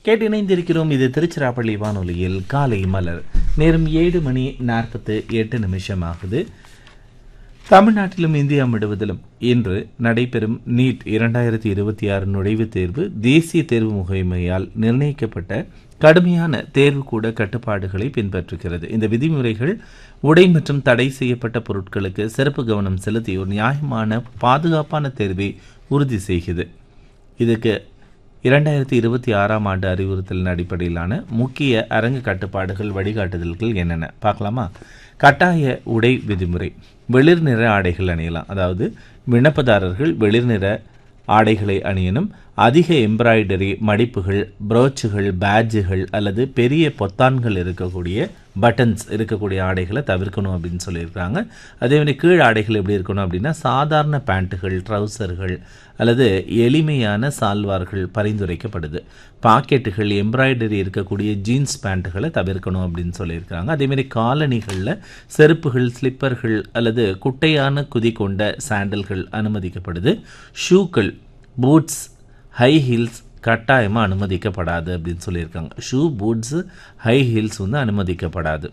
கேட்டு இணைந்திருக்கிறோம் இது திருச்சிராப்பள்ளி வானொலியில் காலை மலர் நேரம் ஏழு மணி நாற்பத்து எட்டு நிமிஷம் ஆகுது தமிழ்நாட்டிலும் இந்தியா முழுவதிலும் இன்று நடைபெறும் நீட் இரண்டாயிரத்தி இருபத்தி ஆறு நுழைவுத் தேர்வு தேசிய தேர்வு முகமையால் நிர்ணயிக்கப்பட்ட கடுமையான தேர்வு கூட கட்டுப்பாடுகளை பின்பற்றுகிறது இந்த விதிமுறைகள் உடை மற்றும் தடை செய்யப்பட்ட பொருட்களுக்கு சிறப்பு கவனம் செலுத்தி ஒரு நியாயமான பாதுகாப்பான தேர்வை உறுதி செய்கிறது இதுக்கு இரண்டாயிரத்தி இருபத்தி ஆறாம் ஆண்டு அறிவுறுத்தலின் அடிப்படையிலான முக்கிய அரங்கு கட்டுப்பாடுகள் வழிகாட்டுதல்கள் என்னென்ன பார்க்கலாமா கட்டாய உடை விதிமுறை வெளிர் நிற ஆடைகள் அணியலாம் அதாவது விண்ணப்பதாரர்கள் வெளிர் நிற ஆடைகளை அணியணும் அதிக எம்ப்ராய்டரி மடிப்புகள் ப்ரோச்சுகள் பேட்ஜுகள் அல்லது பெரிய பொத்தான்கள் இருக்கக்கூடிய பட்டன்ஸ் இருக்கக்கூடிய ஆடைகளை தவிர்க்கணும் அப்படின்னு சொல்லியிருக்காங்க அதே மாதிரி கீழ் ஆடைகள் எப்படி இருக்கணும் அப்படின்னா சாதாரண பேண்ட்டுகள் ட்ரௌசர்கள் அல்லது எளிமையான சால்வார்கள் பரிந்துரைக்கப்படுது பாக்கெட்டுகள் எம்ப்ராய்டரி இருக்கக்கூடிய ஜீன்ஸ் பேண்ட்டுகளை தவிர்க்கணும் அப்படின்னு சொல்லியிருக்காங்க அதேமாதிரி காலணிகளில் செருப்புகள் ஸ்லிப்பர்கள் அல்லது குட்டையான குதி கொண்ட சாண்டல்கள் அனுமதிக்கப்படுது ஷூக்கள் பூட்ஸ் ஹை ஹீல்ஸ் கட்டாயமாக அனுமதிக்கப்படாது அப்படின்னு சொல்லியிருக்காங்க ஷூ பூட்ஸு ஹை ஹீல்ஸ் வந்து அனுமதிக்கப்படாது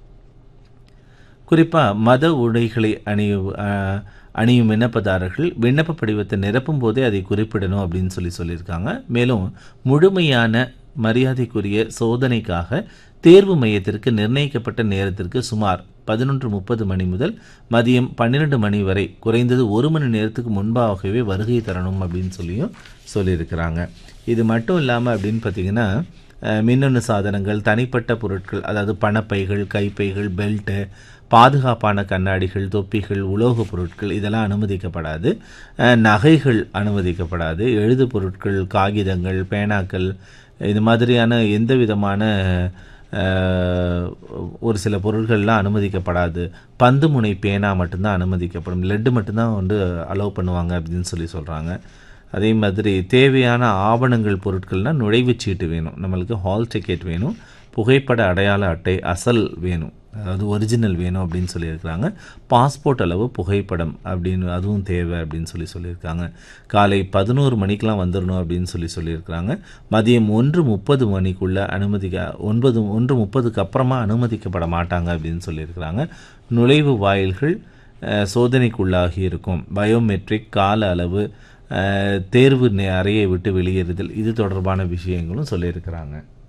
குறிப்பாக மத உடைகளை அணிய அணியும் விண்ணப்பதாரர்கள் விண்ணப்ப படிவத்தை நிரப்பும் போதே அதை குறிப்பிடணும் அப்படின்னு சொல்லி சொல்லியிருக்காங்க மேலும் முழுமையான மரியாதைக்குரிய சோதனைக்காக தேர்வு மையத்திற்கு நிர்ணயிக்கப்பட்ட நேரத்திற்கு சுமார் பதினொன்று முப்பது மணி முதல் மதியம் பன்னிரெண்டு மணி வரை குறைந்தது ஒரு மணி நேரத்துக்கு முன்பாகவே வருகை தரணும் அப்படின்னு சொல்லியும் சொல்லியிருக்கிறாங்க இது மட்டும் இல்லாமல் அப்படின்னு பார்த்தீங்கன்னா மின்னணு சாதனங்கள் தனிப்பட்ட பொருட்கள் அதாவது பணப்பைகள் கைப்பைகள் பெல்ட்டு பாதுகாப்பான கண்ணாடிகள் தொப்பிகள் உலோகப் பொருட்கள் இதெல்லாம் அனுமதிக்கப்படாது நகைகள் அனுமதிக்கப்படாது எழுது பொருட்கள் காகிதங்கள் பேனாக்கள் இது மாதிரியான எந்த விதமான ஒரு சில பொருட்கள்லாம் அனுமதிக்கப்படாது பந்து முனை பேனா மட்டும்தான் அனுமதிக்கப்படும் லெட்டு மட்டும்தான் வந்து அலோவ் பண்ணுவாங்க அப்படின்னு சொல்லி சொல்கிறாங்க அதே மாதிரி தேவையான ஆவணங்கள் பொருட்கள்னால் நுழைவுச்சீட்டு வேணும் நம்மளுக்கு ஹால் டிக்கெட் வேணும் புகைப்பட அடையாள அட்டை அசல் வேணும் அதாவது ஒரிஜினல் வேணும் அப்படின்னு சொல்லியிருக்கிறாங்க பாஸ்போர்ட் அளவு புகைப்படம் அப்படின்னு அதுவும் தேவை அப்படின்னு சொல்லி சொல்லியிருக்காங்க காலை பதினோரு மணிக்கெலாம் வந்துடணும் அப்படின்னு சொல்லி சொல்லியிருக்கிறாங்க மதியம் ஒன்று முப்பது மணிக்குள்ளே அனுமதிக்க ஒன்பது ஒன்று முப்பதுக்கு அப்புறமா அனுமதிக்கப்பட மாட்டாங்க அப்படின்னு சொல்லியிருக்கிறாங்க நுழைவு வாயில்கள் சோதனைக்குள்ளாகி இருக்கும் பயோமெட்ரிக் கால அளவு தேர்வு அறையை விட்டு வெளியேறுதல் இது தொடர்பான விஷயங்களும் சொல்லியிருக்கிறாங்க